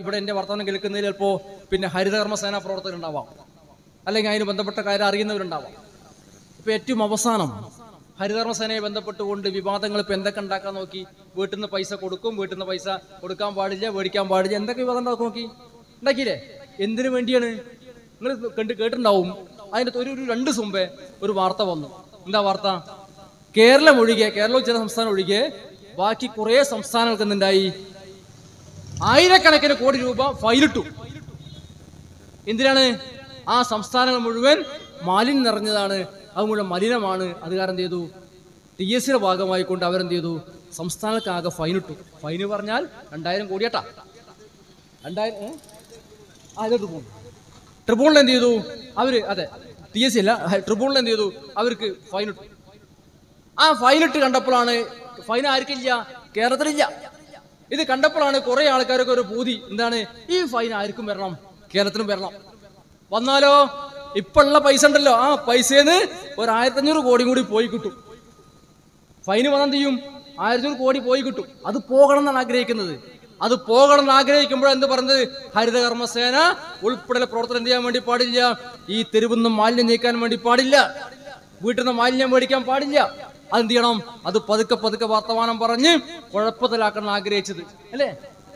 ഇവിടെ എൻ്റെ വർത്തമാനം കേൾക്കുന്നതിൽ ചിലപ്പോൾ പിന്നെ ഹരിതകർമ്മസേന പ്രവർത്തകരുണ്ടാവാം അല്ലെങ്കിൽ അതിന് ബന്ധപ്പെട്ട കാര്യം അറിയുന്നവരുണ്ടാവാം ഇപ്പൊ ഏറ്റവും അവസാനം ഹരിതകർമ്മസേനയെ ബന്ധപ്പെട്ടുകൊണ്ട് വിവാദങ്ങൾ ഇപ്പൊ എന്തൊക്കെ ഉണ്ടാക്കാൻ നോക്കി വീട്ടിൽ നിന്ന് പൈസ കൊടുക്കും വീട്ടിൽ നിന്ന് പൈസ കൊടുക്കാൻ പാടില്ല മേടിക്കാൻ പാടില്ല എന്തൊക്കെ വിവാദം ഉണ്ടാക്കി നോക്കി ഉണ്ടാക്കിയില്ലേ എന്തിനു വേണ്ടിയാണ് നിങ്ങൾ കണ്ട് കേട്ടിട്ടുണ്ടാവും അതിന്റെ ഒരു ഒരു രണ്ട് ദിവസം മുമ്പേ ഒരു വാർത്ത വന്നു എന്താ വാർത്ത കേരളം ഒഴികെ കേരളവും ചില സംസ്ഥാനം ഒഴികെ ബാക്കി കുറേ സംസ്ഥാനങ്ങൾക്ക് എന്തുണ്ടായി ആയിരക്കണക്കിന് കോടി രൂപ ഫൈലിട്ടു എന്തിനാണ് ആ സംസ്ഥാനങ്ങൾ മുഴുവൻ മാലിന്യം നിറഞ്ഞതാണ് അത് മുഴുവൻ മലിനമാണ് അത് കാരണം എന്ത് ചെയ്തു ടി എസ് സിയുടെ ഭാഗമായിക്കൊണ്ട് അവരെന്ത് ചെയ്തു സംസ്ഥാനക്കാകെ ഫൈനിട്ടു ഫൈന് പറഞ്ഞാൽ രണ്ടായിരം കോടിയട്ടാ രണ്ടായിരം ഏ? ആ ഇത് ട്രിബ്യൂണൽ ട്രിബ്യൂണൽ എന്ത് ചെയ്തു അവര് അതെ ടി എസ് സി അല്ല ട്രിബ്യൂണൽ എന്ത് ചെയ്തു അവർക്ക് ഫൈനിട്ടു ആ ഫൈനിട്ട് കണ്ടപ്പോഴാണ് ഫൈൻ ആർക്കില്ല കേരളത്തിലില്ല ഇത് കണ്ടപ്പോഴാണ് കുറെ ആൾക്കാരൊക്കെ ഒരു പൂതി എന്താണ് ഈ ഫൈൻ ആർക്കും വരണം കേരളത്തിനും വരണം വന്നാലോ ഇപ്പുള്ള പൈസ ഉണ്ടല്ലോ ആ പൈസന്ന് ഒരു ആയിരത്തഞ്ഞൂറ് കോടി കൂടി പോയി കിട്ടും ഫൈന് വന്നാൽ എന്ത് ചെയ്യും ആയിരത്തഞ്ഞൂറ് കോടി പോയി കിട്ടും അത് പോകണം എന്നാണ് ആഗ്രഹിക്കുന്നത് അത് പോകണം എന്ന് ആഗ്രഹിക്കുമ്പോൾ എന്ത് പറഞ്ഞത് ഹരിതകർമ്മസേന ഉൾപ്പെടെ പ്രവർത്തനം എന്ത് ചെയ്യാൻ വേണ്ടി പാടില്ല ഈ തെരുവുന്ന് മാലിന്യം നീക്കാൻ വേണ്ടി പാടില്ല വീട്ടിൽ നിന്ന് മാലിന്യം മേടിക്കാൻ പാടില്ല അതെന്ത് ചെയ്യണം അത് പതുക്കെ പതുക്കെ വർത്തമാനം പറഞ്ഞ് കുഴപ്പത്തിലാക്കണം ആഗ്രഹിച്ചത് അല്ലേ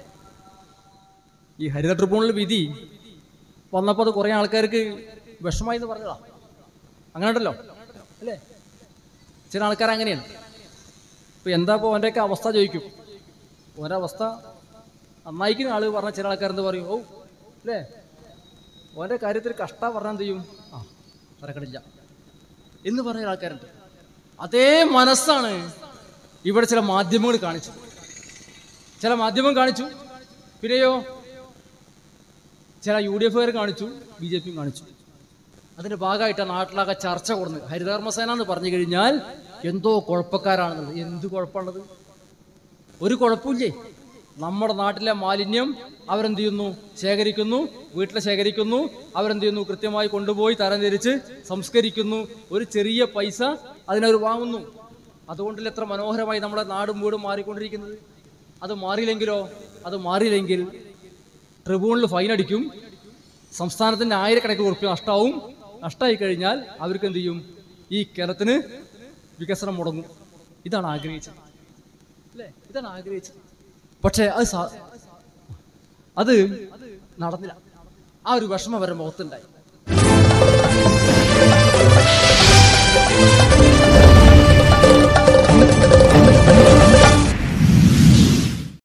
ഈ ഹരിത ട്രിബ്യൂണൽ വിധി വന്നപ്പോൾ അത് കുറെ ആൾക്കാർക്ക് വിഷമായി എന്ന് പറഞ്ഞതാ അങ്ങനെ ഉണ്ടല്ലോ അല്ലേ ചില ആൾക്കാർ അങ്ങനെയാണ് ഇപ്പൊ എന്താ ഇപ്പോൾ അവൻ്റെയൊക്കെ അവസ്ഥ ചോദിക്കും ഓരോ അവസ്ഥ നന്നായിക്കുന്ന ആള് പറഞ്ഞ ചില ആൾക്കാർ എന്ത് പറയും ഓ അല്ലേ ഓൻ്റെ കാര്യത്തിൽ കഷ്ട പറഞ്ഞാൽ എന്ത് ചെയ്യും ആ പറക്കണില്ല എന്ന് പറയുന്ന ആൾക്കാരുണ്ട് അതേ മനസ്സാണ് ഇവിടെ ചില മാധ്യമങ്ങൾ കാണിച്ചു ചില മാധ്യമം കാണിച്ചു പിന്നെയോ ചില യു ഡി എഫുകാർ കാണിച്ചു ബി ജെ പിയും കാണിച്ചു അതിന്റെ ഭാഗമായിട്ട് നാട്ടിലാകെ ചർച്ച കൊടുന്നു ഹരിതകർമ്മസേന എന്ന് പറഞ്ഞു കഴിഞ്ഞാൽ എന്തോ കുഴപ്പക്കാരാണെന്നുള്ളത് എന്ത് കുഴപ്പമുള്ളത് ഒരു കുഴപ്പമില്ലേ നമ്മുടെ നാട്ടിലെ മാലിന്യം അവരെന്ത് ചെയ്യുന്നു ശേഖരിക്കുന്നു വീട്ടിൽ ശേഖരിക്കുന്നു അവരെന്ത് ചെയ്യുന്നു കൃത്യമായി കൊണ്ടുപോയി തരംതിരിച്ച് സംസ്കരിക്കുന്നു ഒരു ചെറിയ പൈസ അതിനവർ വാങ്ങുന്നു അതുകൊണ്ടല്ലേ എത്ര മനോഹരമായി നമ്മുടെ നാടും വീടും മാറിക്കൊണ്ടിരിക്കുന്നത് അത് മാറിയില്ലെങ്കിലോ അത് മാറിയില്ലെങ്കിൽ ട്രിബ്യൂണൽ ഫൈൻ അടിക്കും സംസ്ഥാനത്തിന്റെ ആയിരക്കണക്കിന് ഉറുപ്പ്യ നഷ്ടമാവും നഷ്ടമായി കഴിഞ്ഞാൽ അവർക്ക് എന്ത് ചെയ്യും ഈ കേരളത്തിന് വികസനം മുടങ്ങും ഇതാണ് ആഗ്രഹിച്ചത് അല്ലേ ഇതാണ് ആഗ്രഹിച്ചത് പക്ഷേ അത് സാ- അത് നടന്നില്ല ആ ഒരു വിഷമം വരെ മുഖത്തുണ്ടായി